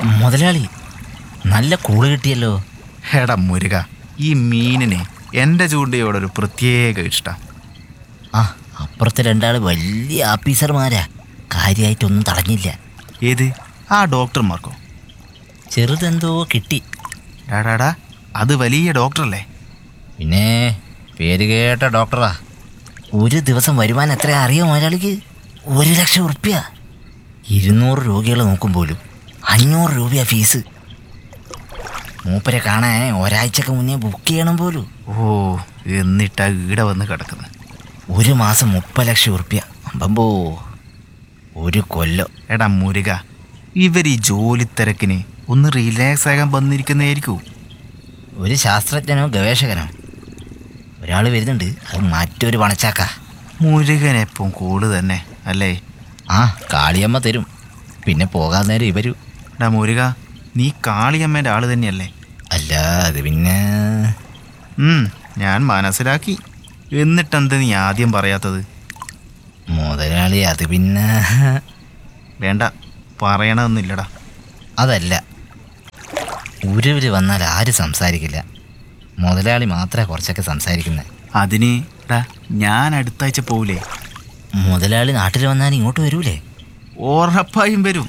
മുതലാളി നല്ല കൂള് കിട്ടിയല്ലോ എടാ മുരുക ഈ മീനിന് എൻ്റെ ചൂണ്ടയോടൊരു പ്രത്യേക ഇഷ്ടം ആ അപ്പുറത്തെ രണ്ടാൾ വലിയ ആഫീസർമാരാ കാര്യമായിട്ടൊന്നും തടഞ്ഞില്ല ഏത് ആ ഡോക്ടർമാർക്കോ ചെറുതെന്തോ കിട്ടി ഡാടാടാ അത് വലിയ ഡോക്ടറല്ലേ പിന്നെ പേര് കേട്ട ഡോക്ടറാ ഒരു ദിവസം വരുമാനം എത്ര അറിയോ മുതലാളിക്ക് ഒരു ലക്ഷം ഉറുപ്പ്യ ഇരുന്നൂറ് രോഗികളെ നോക്കും പോലും അഞ്ഞൂറ് രൂപയാ ഫീസ് മൂപ്പരെ കാണാൻ ഒരാഴ്ചക്ക് മുന്നേ ബുക്ക് ചെയ്യണം പോലും ഓ എന്നിട്ടാ ഈടെ വന്ന് കിടക്കുന്നത് ഒരു മാസം മുപ്പത് ലക്ഷം ഉറുപ്പ്യ അമ്പമ്പോ ഒരു കൊല്ലം എടാ മുരുക ഇവർ ഈ ജോലി തിരക്കിന് ഒന്ന് റിലാക്സ് ആകാൻ വന്നിരിക്കുന്നതായിരിക്കൂ ഒരു ശാസ്ത്രജ്ഞനോ ഗവേഷകനോ ഒരാൾ വരുന്നുണ്ട് അത് മറ്റൊരു പണച്ചാക്ക മുരുകനെപ്പം കൂട് തന്നെ അല്ലേ ആ കാളിയമ്മ തരും പിന്നെ പോകാൻ നേരം ഇവരു എടാ മുരുക നീ കാളിയമ്മേൻ്റെ ആള് തന്നെയല്ലേ അല്ല അത് പിന്നെ ഉം, ഞാൻ മനസ്സിലാക്കി എന്നിട്ടെന്താ നീ ആദ്യം പറയാത്തത് മുതലാളി അത് പിന്നെ വേണ്ട പറയണമെന്നില്ലടാ അതല്ല ഉരുവിൽ വന്നാൽ ആരും സംസാരിക്കില്ല മുതലാളി മാത്രമേ കുറച്ചൊക്കെ സംസാരിക്കുന്നത് അതിന് എടാ ഞാൻ അടുത്താഴ്ച പോവില്ലേ മുതലാളി നാട്ടിൽ വന്നാൽ ഇങ്ങോട്ട് വരൂലേ ഉറപ്പായും വരും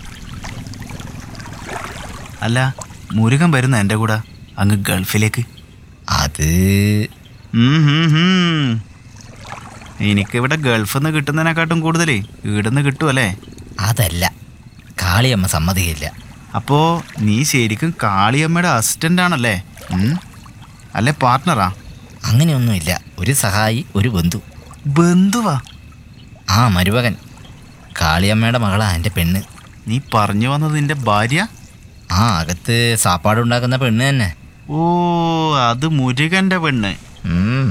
അല്ല മുരുകൻ വരുന്ന എൻ്റെ കൂടെ അങ്ങ് ഗൾഫിലേക്ക് അത് ഉം ഹും ഹും. എനിക്കിവിടെ ഗൾഫിൽ നിന്ന് കിട്ടുന്നതിനെക്കാട്ടും കൂടുതൽ ഇവിടുന്ന് കിട്ടുമല്ലേ അതല്ല കാളിയമ്മ സമ്മതിക്കില്ല അപ്പോൾ നീ ശരിക്കും കാളിയമ്മയുടെ അസിസ്റ്റൻ്റ് ആണല്ലേ ഉം? അല്ലേ പാർട്ട്ണറാ അങ്ങനെയൊന്നുമില്ല ഒരു സഹായി ഒരു ബന്ധു ബന്ധുവാ ആ മരുമകൻ കാളിയമ്മയുടെ മകളാ എൻ്റെ പെണ്ണ് നീ പറഞ്ഞു വന്നത് നിന്റെ ഭാര്യ ആ അകത്ത് സാപ്പാടുണ്ടാക്കുന്ന പെണ്ണ് തന്നെ ഓ അത് മുരുകൻ്റെ പെണ്ണ് ഉം,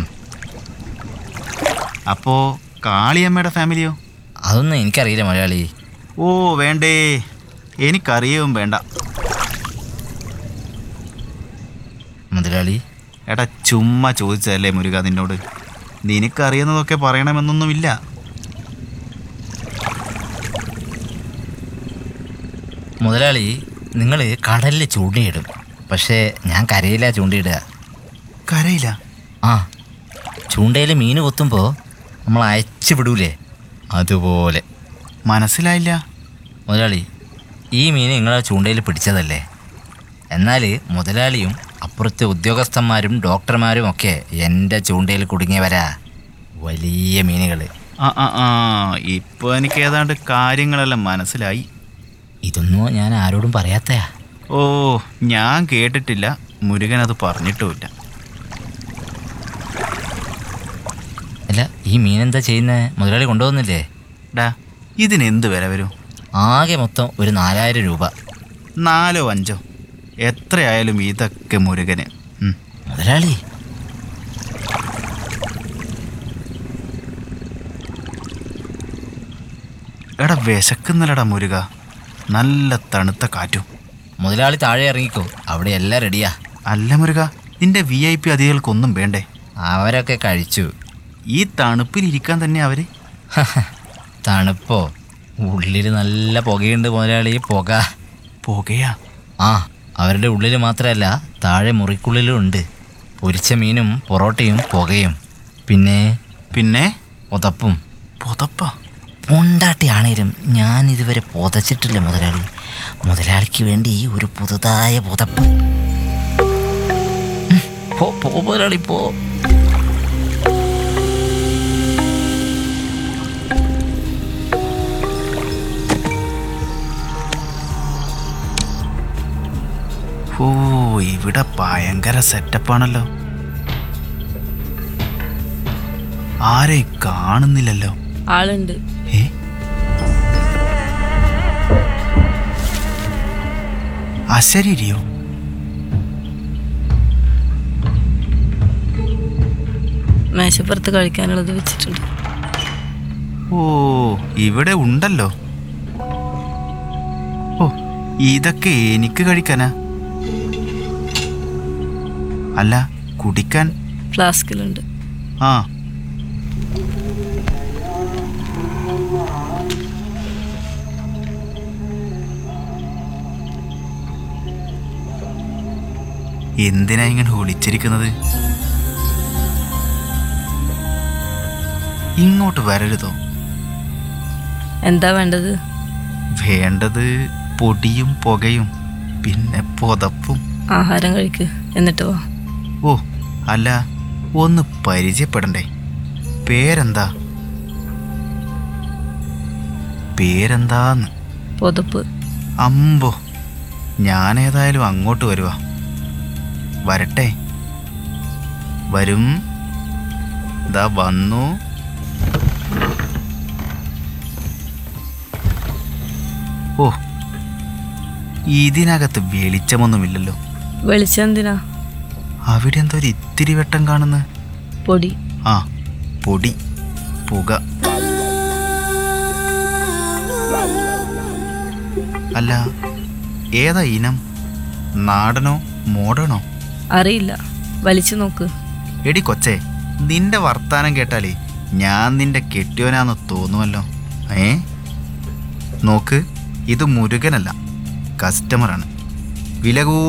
അപ്പോൾ കാളിയമ്മയുടെ ഫാമിലിയോ അതൊന്നും എനിക്കറിയില്ല മലയാളി ഓ വേണ്ടേ എനിക്കറിയവും വേണ്ട മുതലാളി എടാ ചുമ്മാ ചോദിച്ചതല്ലേ മുരുക നിന്നോട് നിനക്കറിയുന്നതൊക്കെ പറയണമെന്നൊന്നുമില്ല മുതലാളി നിങ്ങൾ കടലിൽ ചൂണ്ടയിടും പക്ഷേ ഞാൻ കരയിലാ ചൂണ്ടയിടുക കരയില്ല ആ ചൂണ്ടയിൽ മീൻ കൊത്തുമ്പോൾ നമ്മൾ അയച്ചു വിടൂലേ അതുപോലെ മനസ്സിലായില്ല മുതലാളി ഈ മീൻ നിങ്ങളെ ചൂണ്ടയിൽ പിടിച്ചതല്ലേ എന്നാൽ മുതലാളിയും അപ്പുറത്തെ ഉദ്യോഗസ്ഥന്മാരും ഡോക്ടർമാരും ഒക്കെ എൻ്റെ ചൂണ്ടയിൽ കുടുങ്ങിയവരാ വലിയ മീനുകൾ ആ ആ ആ ഇപ്പോൾ എനിക്ക് ഏതാണ്ട് കാര്യങ്ങളെല്ലാം മനസ്സിലായി ഇതൊന്നും ഞാൻ ആരോടും പറയാത്തയാ ഓ ഞാൻ കേട്ടിട്ടില്ല മുരുകൻ അത് പറഞ്ഞിട്ടുമില്ല അല്ല ഈ മീൻ എന്താ ചെയ്യുന്നത് മുതലാളി കൊണ്ടുപോകുന്നില്ലേ ഡാ ഇതിനെന്ത് വില വരും ആകെ മൊത്തം ഒരു നാലായിരം രൂപ നാലോ അഞ്ചോ എത്രയായാലും ഇതൊക്കെ മുരുകന് ഉം. മുതലാളി എടാ വിശക്കുന്നില്ലടാ മുരുക നല്ല തണുത്ത കാറ്റും മുതലാളി താഴെ ഇറങ്ങിക്കോ അവിടെ എല്ലാം റെഡിയാ അല്ല മുരുക നിന്റെ വി ഐ പി അതികൾക്കൊന്നും വേണ്ടേ അവരൊക്കെ കഴിച്ചു ഈ തണുപ്പിൽ ഇരിക്കാൻ തന്നെ അവര് തണുപ്പോ ഉള്ളിൽ നല്ല പുകയുണ്ട് മുതലാളി പുക പോകയാ ആ അവരുടെ ഉള്ളിൽ മാത്രമല്ല താഴെ മുറിക്കുള്ളിലും ഉണ്ട് പൊരിച്ച മീനും പൊറോട്ടയും പുകയും പിന്നെ പിന്നെ പുതപ്പും പുതപ്പ പൊണ്ടാട്ടിയാണേലും ഞാൻ ഇതുവരെ പുതച്ചിട്ടില്ല മുതലാളി മുതലാളിക്ക് വേണ്ടി ഒരു പുതുതായ പുതപ്പ് ഉം, പോ പോ മുതലാളി പോ ഓ ഇവിടെ ഭയങ്കര സെറ്റപ്പാണല്ലോ ആരെയും കാണുന്നില്ലല്ലോ ആളുണ്ട് ഏ അശരീരിയോ മേശപ്പുറത്ത് കഴിക്കാനുള്ളത് വെച്ചിട്ടുണ്ട് ഓ ഇവിടെ ഉണ്ടല്ലോ ഓ ഇതൊക്കെ എനിക്ക് കഴിക്കാനാ അല്ല കുടിക്കാൻ ഫ്ലാസ്കിലുണ്ട് ആ എന്തിനാ ഇങ്ങനെ ഒളിച്ചിരിക്കുന്നത് ഇങ്ങോട്ട് വരരുതോ എന്താ വേണ്ടത് വേണ്ടത് പൊടിയും പുകയും പിന്നെ പുതപ്പും ആഹാരം കഴിക്ക് എന്നിട്ട് വാ ഓ അല്ല ഒന്ന് പരിചയപ്പെടണ്ടേ പേരെന്താ പേരെന്താന്ന് പുതപ്പ് അമ്പോ ഞാനേതായാലും അങ്ങോട്ട് വരുവാ വരട്ടെ വരും ദാ വന്നു ഓ ഇതിനകത്ത് വെളിച്ചമൊന്നുമില്ലല്ലോ വെളിച്ചം എന്തിനാ അവിടെ എന്തോ ഒരു ഇത്തിരി വെട്ടം കാണുന്നു പൊടി ആ പൊടി പുക അല്ല ഏതാ ഇനം നാടനോ മോഡേണോ അറിയില്ല വലിച്ചു നോക്ക് എടി കൊച്ചേ നിന്റെ വർത്താനം കേട്ടാലേ ഞാൻ നിന്റെ കെട്ടിയോനാന്ന് തോന്നുമല്ലോ ഏ നോക്ക് ഇത് മുരുകനല്ല കസ്റ്റമറാണ് വില കൂ